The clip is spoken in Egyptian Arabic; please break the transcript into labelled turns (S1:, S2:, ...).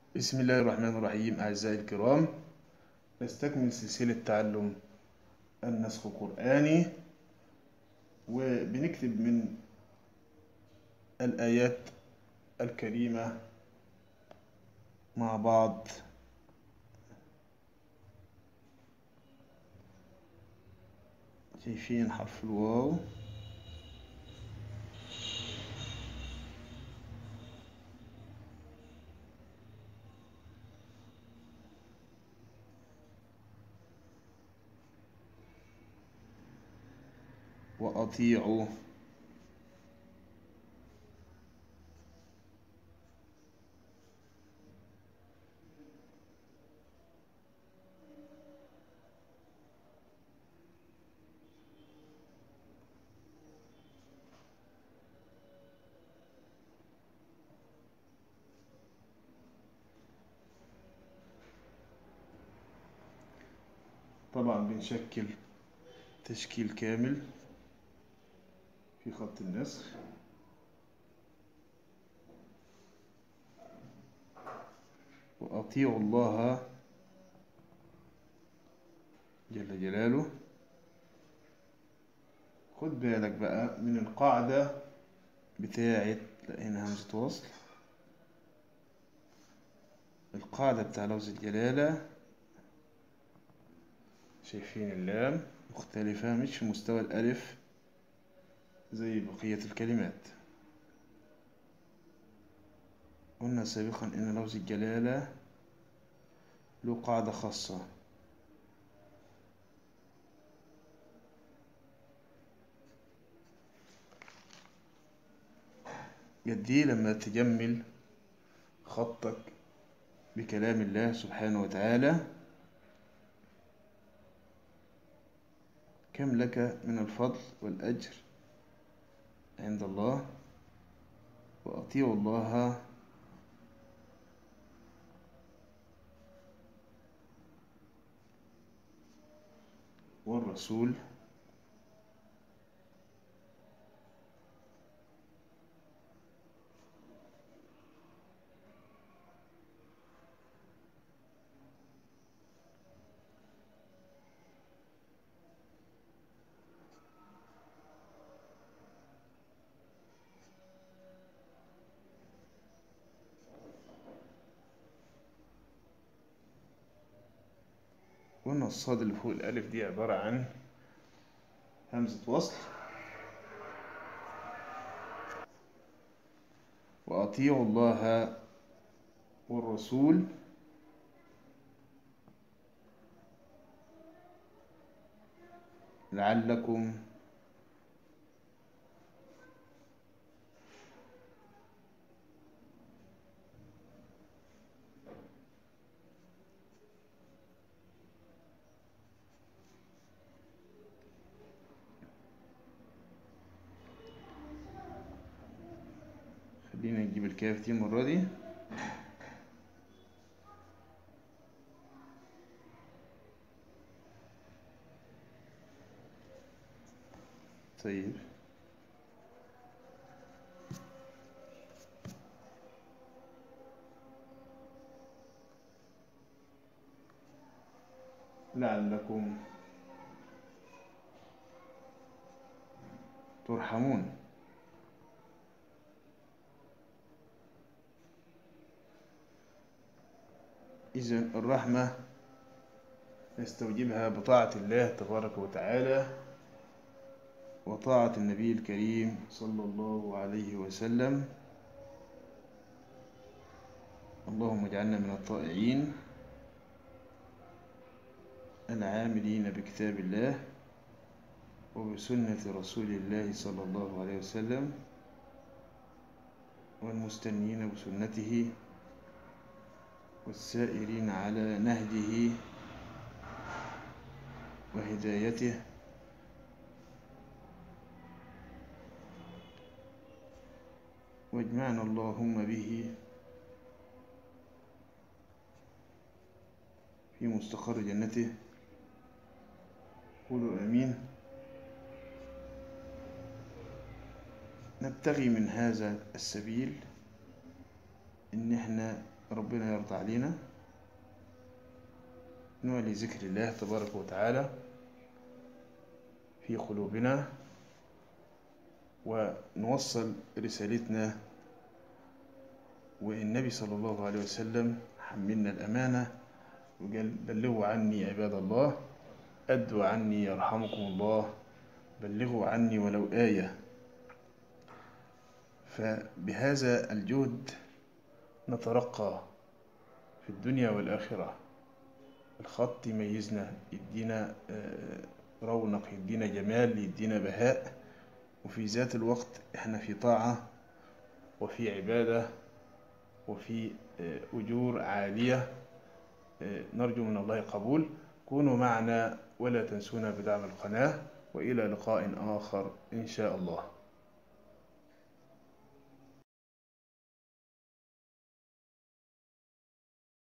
S1: بسم الله الرحمن الرحيم أعزائي الكرام نستكمل سلسلة تعلم النسخ القرآني وبنكتب من الآيات الكريمة مع بعض شايفين حرف الواو وأطيعوا طبعا بنشكل تشكيل كامل في خط النسخ وأطيعوا الله جل جلاله خد بالك بقى من القاعدة بتاعت لقينا همزة وصل القاعدة بتاع لفظ الجلالة شايفين اللام مختلفة مش في مستوى الألف زي بقية الكلمات قلنا سابقا إن لفظ الجلالة له قاعدة خاصة جدي لما تجمل خطك بكلام الله سبحانه وتعالى كم لك من الفضل والأجر عند الله وأطيعوا الله والرسول قلنا الصاد اللي فوق الألف دي عبارة عن همزة وصل وأطيعوا الله والرسول لعلكم خلينا نجيب الكاف دي المرة دي طيب لعلكم ترحمون إذا الرحمة نستوجبها بطاعة الله تبارك وتعالى وطاعة النبي الكريم صلى الله عليه وسلم اللهم اجعلنا من الطائعين العاملين بكتاب الله وبسنة رسول الله صلى الله عليه وسلم والمستنين بسنته والسائرين على نهجه وهدايته واجمعنا اللهم به في مستقر جنته قولوا امين نبتغي من هذا السبيل ان احنا ربنا يرضى علينا نولي ذكر الله تبارك وتعالى في قلوبنا ونوصل رسالتنا والنبي صلى الله عليه وسلم حملنا الأمانة وقال بلغوا عني عباد الله أدوا عني يرحمكم الله بلغوا عني ولو آية فبهذا الجهد نترقى في الدنيا والآخرة الخط يميزنا يدينا رونق يدينا جمال يدينا بهاء وفي ذات الوقت احنا في طاعة وفي عبادة وفي أجور عالية نرجو من الله قبول كونوا معنا ولا تنسونا بدعم القناة وإلى لقاء آخر إن شاء الله